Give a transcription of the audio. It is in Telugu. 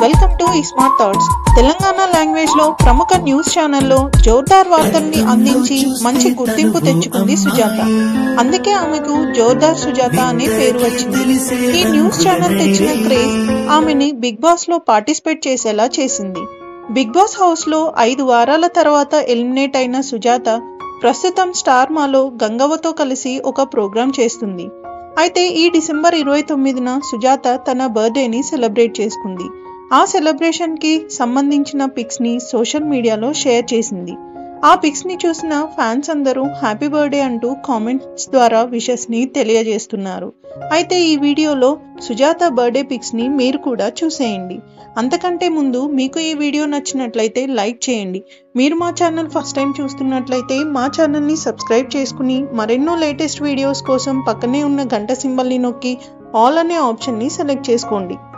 welcome to smart thoughts Telangana language లో ప్రముఖ న్యూస్ ఛానల్లో జోర్దార్ వార్తల్ని అందించి మంచి గుర్తింపు తెచ్చుకుంది సుజాత అందుకే ఆమెకు జోర్దార్ సుజాత అనే పేరు వచ్చింది ఈ న్యూస్ ఛానల్ తెచ్చిన క్రేజ్ ఆమెని బిగ్ బాస్ లో పార్టిసిపేట్ చేసేలా చేసింది బిగ్ బాస్ హౌస్ లో ఐదు వారాల తర్వాత ఎలిమినేట్ అయిన సుజాత ప్రస్తుతం స్టార్ మాలో గంగవ్వతో కలిసి ఒక ప్రోగ్రాం చేస్తుంది అయితే ఈ డిసెంబర్ ఇరవై తొమ్మిదిన సుజాత తన బర్త్డేని సెలబ్రేట్ చేసుకుంది ఆ సెలబ్రేషన్కి సంబంధించిన పిక్స్ని సోషల్ మీడియాలో షేర్ చేసింది ఆ పిక్స్ని చూసిన ఫ్యాన్స్ అందరూ హ్యాపీ బర్త్డే అంటూ కామెంట్స్ ద్వారా విషెస్ని తెలియజేస్తున్నారు అయితే ఈ వీడియోలో సుజాత బర్త్డే పిక్స్ని మీరు కూడా చూసేయండి అంతకంటే ముందు మీకు ఈ వీడియో నచ్చినట్లయితే లైక్ చేయండి మీరు మా ఛానల్ ఫస్ట్ టైం చూస్తున్నట్లయితే మా ఛానల్ని సబ్స్క్రైబ్ చేసుకుని మరెన్నో లేటెస్ట్ వీడియోస్ కోసం పక్కనే ఉన్న గంట సింబల్ని నొక్కి ఆల్ అనే ఆప్షన్ని సెలెక్ట్ చేసుకోండి